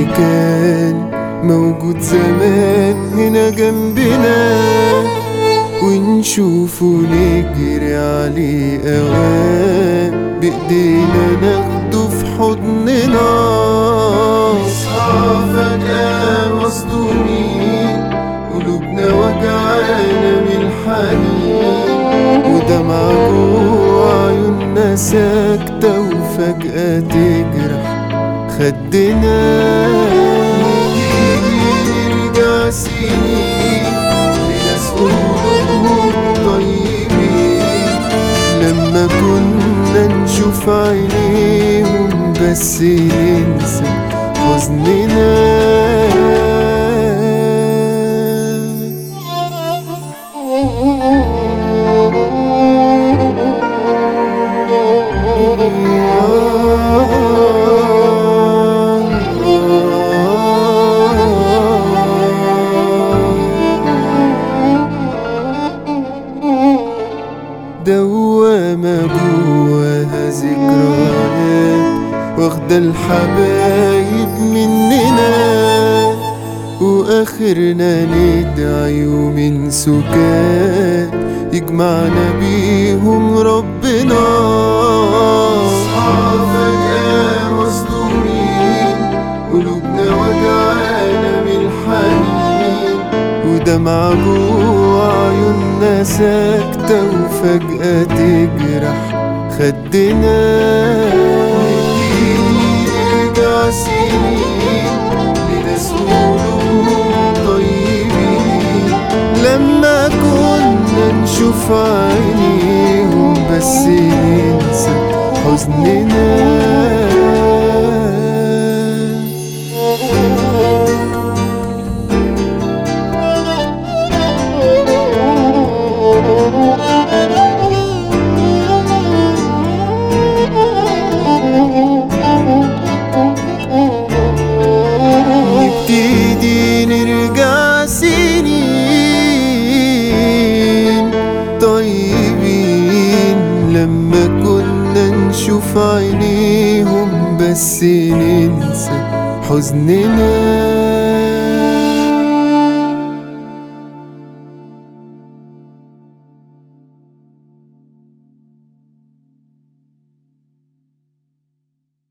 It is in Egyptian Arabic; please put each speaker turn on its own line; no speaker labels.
اللي كان موجود زمان هنا جنبنا ونشوفه نجري عليه اوان بايدينا ناخده في حضننا نصحى فجأة مصدومين قلوبنا وجعانة من الحنين ودمع جوه عيوننا ساكتة وفجأة تجرح خدنا نرجع سنين لناس قلوبهم طيبين لما كنا نشوف عينيهم بس ننسى حزننا دوامة جواها ذكريات واخدة الحبايب مننا واخرنا ندعي ومن سكات يجمعنا بيهم ربنا اصحى فجأة مصدومين قلوبنا وجعانة من الحنين ودمع جوه عيوننا ساكتة وفجأة تجرح خدنا نرجع سنين لناس قلوبهم طيبين لما كنا نشوف عينيهم بس ننسى حزننا نبتدي نرجع سنين طيبين لما كنا نشوف عينيهم بس ننسى حزننا